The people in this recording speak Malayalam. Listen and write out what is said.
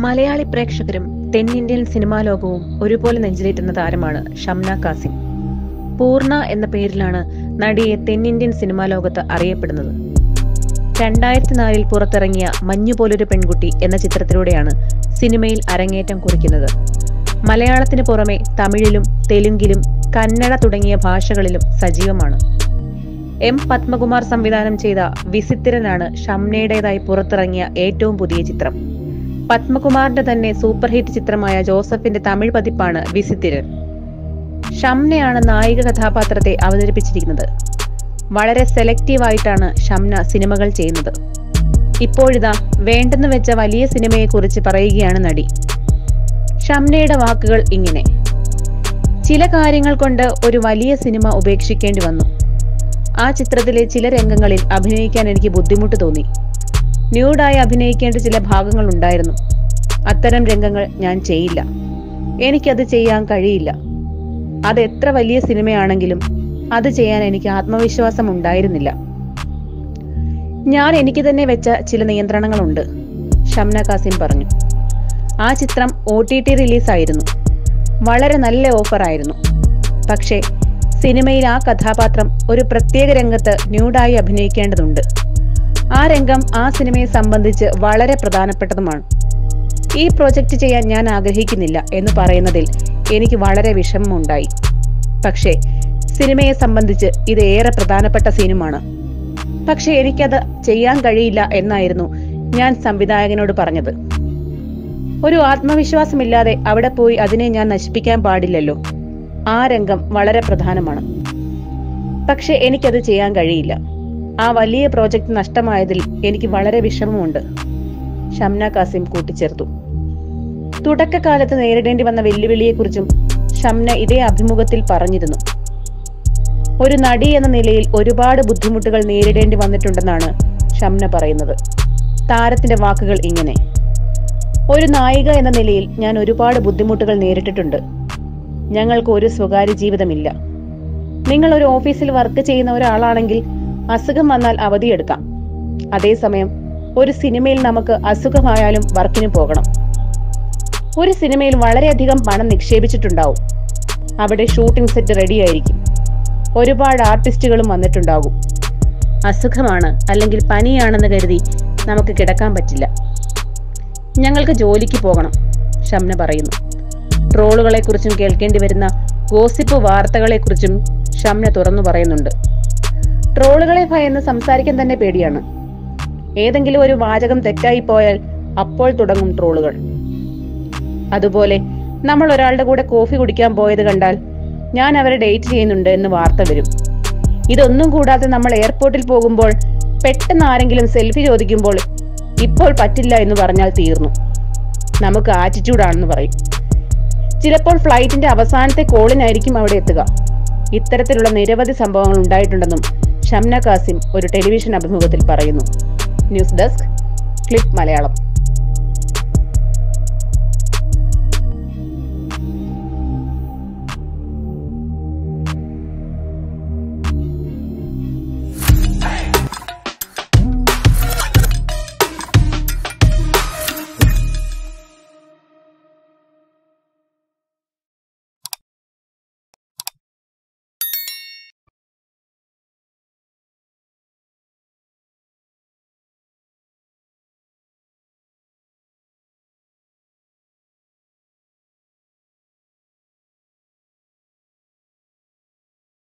മലയാളി പ്രേക്ഷകരും തെന്നിന്ത്യൻ സിനിമാ ലോകവും ഒരുപോലെ നെഞ്ചിലേറ്റുന്ന താരമാണ് ഷംന കാസിം പൂർണ എന്ന പേരിലാണ് നടിയെ തെന്നിന്ത്യൻ സിനിമാ ലോകത്ത് അറിയപ്പെടുന്നത് രണ്ടായിരത്തി നാലിൽ പുറത്തിറങ്ങിയ മഞ്ഞുപോലൊരു പെൺകുട്ടി എന്ന ചിത്രത്തിലൂടെയാണ് സിനിമയിൽ അരങ്ങേറ്റം കുറിക്കുന്നത് മലയാളത്തിന് പുറമെ തമിഴിലും തെലുങ്കിലും കന്നഡ തുടങ്ങിയ ഭാഷകളിലും സജീവമാണ് എം പത്മകുമാർ സംവിധാനം ചെയ്ത വിസിത്തിരനാണ് ഷംനയുടേതായി പുറത്തിറങ്ങിയ ഏറ്റവും പുതിയ ചിത്രം പത്മകുമാറിന്റെ തന്നെ സൂപ്പർ ഹിറ്റ് ചിത്രമായ ജോസഫിന്റെ തമിഴ് പതിപ്പാണ് വിസിത്തിരൻ ഷംനയാണ് നായിക കഥാപാത്രത്തെ അവതരിപ്പിച്ചിരിക്കുന്നത് വളരെ സെലക്റ്റീവ് ആയിട്ടാണ് ഷംന സിനിമകൾ ചെയ്യുന്നത് ഇപ്പോഴിതാ വേണ്ടെന്ന് വെച്ച വലിയ സിനിമയെക്കുറിച്ച് പറയുകയാണ് നടി ഷംനയുടെ വാക്കുകൾ ഇങ്ങനെ ചില കാര്യങ്ങൾ കൊണ്ട് ഒരു വലിയ സിനിമ ഉപേക്ഷിക്കേണ്ടി വന്നു ആ ചിത്രത്തിലെ ചില രംഗങ്ങളിൽ അഭിനയിക്കാൻ എനിക്ക് ബുദ്ധിമുട്ട് തോന്നി ന്യൂഡായി അഭിനയിക്കേണ്ട ചില ഭാഗങ്ങൾ ഉണ്ടായിരുന്നു അത്തരം രംഗങ്ങൾ ഞാൻ ചെയ്യില്ല എനിക്കത് ചെയ്യാൻ കഴിയില്ല അത് എത്ര വലിയ സിനിമയാണെങ്കിലും അത് ചെയ്യാൻ എനിക്ക് ആത്മവിശ്വാസം ഉണ്ടായിരുന്നില്ല ഞാൻ എനിക്ക് തന്നെ വെച്ച ചില നിയന്ത്രണങ്ങളുണ്ട് ഷംന കാസിം പറഞ്ഞു ആ ചിത്രം ഒ ടി ടി റിലീസായിരുന്നു വളരെ നല്ല ഓഫറായിരുന്നു പക്ഷേ സിനിമയിൽ ആ കഥാപാത്രം ഒരു പ്രത്യേക രംഗത്ത് ന്യൂഡായി അഭിനയിക്കേണ്ടതുണ്ട് ആ രംഗം ആ സിനിമയെ സംബന്ധിച്ച് വളരെ പ്രധാനപ്പെട്ടതുമാണ് ഈ പ്രോജക്റ്റ് ചെയ്യാൻ ഞാൻ ആഗ്രഹിക്കുന്നില്ല എന്ന് പറയുന്നതിൽ എനിക്ക് വളരെ വിഷമമുണ്ടായി പക്ഷേ സിനിമയെ സംബന്ധിച്ച് ഇത് ഏറെ പ്രധാനപ്പെട്ട സീനുമാണ് പക്ഷെ എനിക്കത് ചെയ്യാൻ കഴിയില്ല എന്നായിരുന്നു ഞാൻ സംവിധായകനോട് പറഞ്ഞത് ഒരു ആത്മവിശ്വാസമില്ലാതെ അവിടെ പോയി അതിനെ ഞാൻ നശിപ്പിക്കാൻ പാടില്ലല്ലോ ആ രംഗം വളരെ പ്രധാനമാണ് പക്ഷെ എനിക്കത് ചെയ്യാൻ കഴിയില്ല ആ വലിയ പ്രോജക്റ്റ് നഷ്ടമായതിൽ എനിക്ക് വളരെ വിഷമമുണ്ട് ഷംന കാസിം കൂട്ടിച്ചേർത്തു തുടക്കകാലത്ത് നേരിടേണ്ടി വന്ന വെല്ലുവിളിയെക്കുറിച്ചും ഷംന ഇതേ അഭിമുഖത്തിൽ പറഞ്ഞിരുന്നു ഒരു നടി എന്ന നിലയിൽ ഒരുപാട് ബുദ്ധിമുട്ടുകൾ നേരിടേണ്ടി വന്നിട്ടുണ്ടെന്നാണ് ഷംന പറയുന്നത് താരത്തിന്റെ വാക്കുകൾ ഇങ്ങനെ ഒരു നായിക എന്ന നിലയിൽ ഞാൻ ഒരുപാട് ബുദ്ധിമുട്ടുകൾ നേരിട്ടിട്ടുണ്ട് ഞങ്ങൾക്ക് ഒരു സ്വകാര്യ ജീവിതമില്ല നിങ്ങൾ ഒരു ഓഫീസിൽ വർക്ക് ചെയ്യുന്ന ഒരാളാണെങ്കിൽ അസുഖം വന്നാൽ അവധിയെടുക്കാം അതേസമയം ഒരു സിനിമയിൽ നമുക്ക് അസുഖമായാലും വർക്കിന് പോകണം ഒരു സിനിമയിൽ വളരെയധികം പണം നിക്ഷേപിച്ചിട്ടുണ്ടാവും അവിടെ ഷൂട്ടിംഗ് സെറ്റ് റെഡിയായിരിക്കും ഒരുപാട് ആർട്ടിസ്റ്റുകളും വന്നിട്ടുണ്ടാകും അസുഖമാണ് അല്ലെങ്കിൽ പനിയാണെന്ന് കരുതി നമുക്ക് കിടക്കാൻ പറ്റില്ല ഞങ്ങൾക്ക് ജോലിക്ക് പോകണം ഷംന പറയുന്നു ട്രോളുകളെക്കുറിച്ചും കേൾക്കേണ്ടി വരുന്ന ഗോസിപ്പ് വാർത്തകളെക്കുറിച്ചും ഷംന തുറന്നു പറയുന്നുണ്ട് ട്രോളുകളെ ഭയന്ന് സംസാരിക്കാൻ തന്നെ പേടിയാണ് ഏതെങ്കിലും ഒരു വാചകം തെറ്റായി പോയാൽ അപ്പോൾ തുടങ്ങും ട്രോളുകൾ അതുപോലെ നമ്മൾ ഒരാളുടെ കൂടെ കോഫി കുടിക്കാൻ പോയത് കണ്ടാൽ ഞാൻ അവരെ ഡേറ്റ് ചെയ്യുന്നുണ്ട് എന്ന് വാർത്ത വരും ഇതൊന്നും കൂടാതെ നമ്മൾ എയർപോർട്ടിൽ പോകുമ്പോൾ പെട്ടെന്ന് ആരെങ്കിലും സെൽഫി ചോദിക്കുമ്പോൾ ഇപ്പോൾ പറ്റില്ല എന്ന് പറഞ്ഞാൽ തീർന്നു നമുക്ക് ആറ്റിറ്റ്യൂഡാണെന്ന് പറയും ചിലപ്പോൾ ഫ്ലൈറ്റിന്റെ അവസാനത്തെ കോളിനായിരിക്കും അവിടെ എത്തുക ഇത്തരത്തിലുള്ള നിരവധി സംഭവങ്ങൾ ഉണ്ടായിട്ടുണ്ടെന്നും ഷംന കാസിം ഒരു ടെലിവിഷൻ അഭിമുഖത്തിൽ പറയുന്നു ന്യൂസ് ഡെസ്ക് ക്ലിപ്പ് മലയാളം